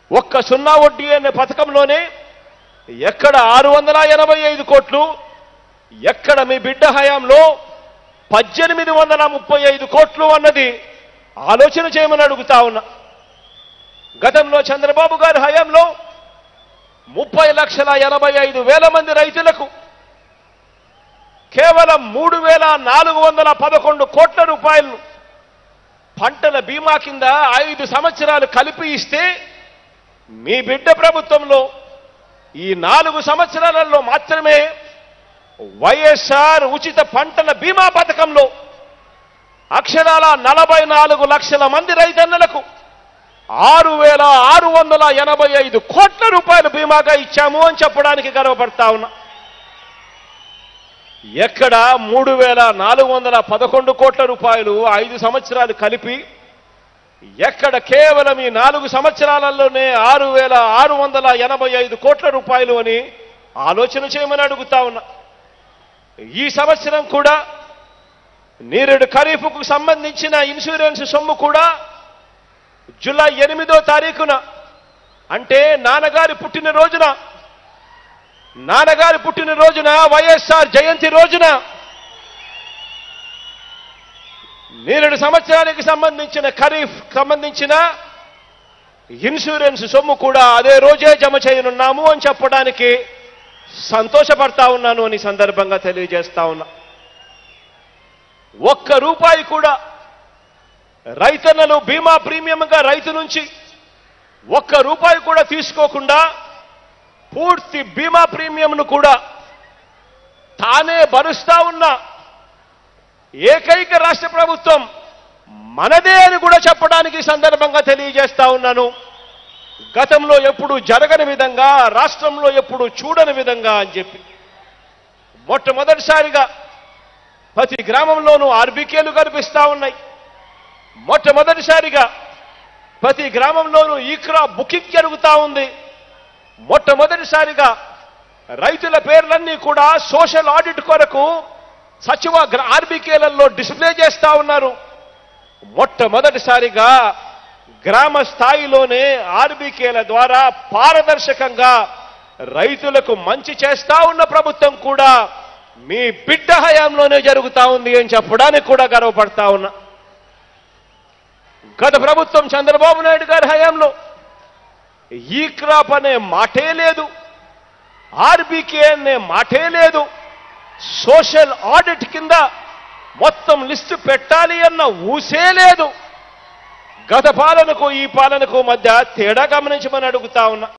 ఒక్క సున్నా వడ్డీ అనే పథకంలోనే ఎక్కడ ఆరు వందల ఎనభై ఐదు కోట్లు ఎక్కడ మీ బిడ్డ హయాంలో పద్దెనిమిది వందల ముప్పై ఐదు కోట్లు అన్నది ఆలోచన చేయమని అడుగుతా ఉన్నా గతంలో చంద్రబాబు గారి హయాంలో ముప్పై లక్షల ఎనభై ఐదు వేల మంది రైతులకు కేవలం మూడు వేల నాలుగు వందల పదకొండు కోట్ల రూపాయలను పంటల బీమా కింద ఐదు సంవత్సరాలు కలిపి ఇస్తే మీ బిడ్డ ప్రభుత్వంలో ఈ నాలుగు సంవత్సరాలలో మాత్రమే వైఎస్ఆర్ ఉచిత పంటల బీమా పథకంలో అక్షరాల నలభై నాలుగు లక్షల మంది రైతన్నలకు ఆరు వేల ఆరు వందల ఎనభై ఐదు కోట్ల రూపాయలు బీమాగా ఇచ్చాము అని చెప్పడానికి గర్వపడతా ఉన్నా ఎక్కడ మూడు వేల నాలుగు వందల పదకొండు కోట్ల రూపాయలు ఐదు సంవత్సరాలు కలిపి ఎక్కడ కేవలం ఈ నాలుగు సంవత్సరాలలోనే ఆరు వేల ఆరు వందల ఎనభై ఐదు కోట్ల రూపాయలు అని ఆలోచన చేయమని అడుగుతా ఉన్నా ఈ సంవత్సరం కూడా నీరుడు ఖరీఫ్కు సంబంధించిన ఇన్సూరెన్స్ సొమ్ము కూడా జూలై ఎనిమిదో తారీఖున అంటే నాన్నగారి పుట్టినరోజున నాన్నగారి పుట్టినరోజున వైఎస్ఆర్ జయంతి రోజున నేరేడు సంవత్సరానికి సంబంధించిన ఖరీఫ్ సంబంధించిన ఇన్సూరెన్స్ సొమ్ము కూడా అదే రోజే జమ చేయనున్నాము అని చెప్పడానికి సంతోషపడతా ఉన్నాను అని సందర్భంగా తెలియజేస్తా ఉన్నా ఒక్క రూపాయి కూడా రైతన్నలు బీమా ప్రీమియంగా రైతు నుంచి ఒక్క రూపాయి కూడా తీసుకోకుండా పూర్తి బీమా ప్రీమియంను కూడా తానే భరుస్తా ఉన్న ఏకైక రాష్ట్ర ప్రభుత్వం మనదే అని కూడా చెప్పడానికి ఈ సందర్భంగా తెలియజేస్తా ఉన్నాను గతంలో ఎప్పుడు జరగని విధంగా రాష్ట్రంలో ఎప్పుడు చూడని విధంగా అని చెప్పి మొట్టమొదటిసారిగా ప్రతి గ్రామంలోనూ ఆర్బీకేలు కనిపిస్తా ఉన్నాయి మొట్టమొదటిసారిగా ప్రతి గ్రామంలోనూ ఈక్రా బుకింగ్ జరుగుతా ఉంది మొట్టమొదటిసారిగా రైతుల పేర్లన్నీ కూడా సోషల్ ఆడిట్ కొరకు సచివ గ్ర- ఆర్బీకేలలో డిస్ప్లే చేస్తా ఉన్నారు మొట్టమొదటిసారిగా గ్రామ స్థాయిలోనే ఆర్బీకేల ద్వారా పారదర్శకంగా రైతులకు మంచి చేస్తా ఉన్న ప్రభుత్వం కూడా మీ బిడ్డ హయాంలోనే జరుగుతా ఉంది అని చెప్పడానికి కూడా గర్వపడతా ఉన్నా గత ప్రభుత్వం చంద్రబాబు నాయుడు గారి హయాంలో ఈ క్రాప్ అనే మాటే లేదు ఆర్బీకే అనే మాటే లేదు సోషల్ ఆడిట్ కింద మొత్తం లిస్టు పెట్టాలి అన్న ఊసే లేదు గత పాలనకు ఈ పాలనకు మధ్య తేడా గమనించమని అడుగుతా ఉన్నా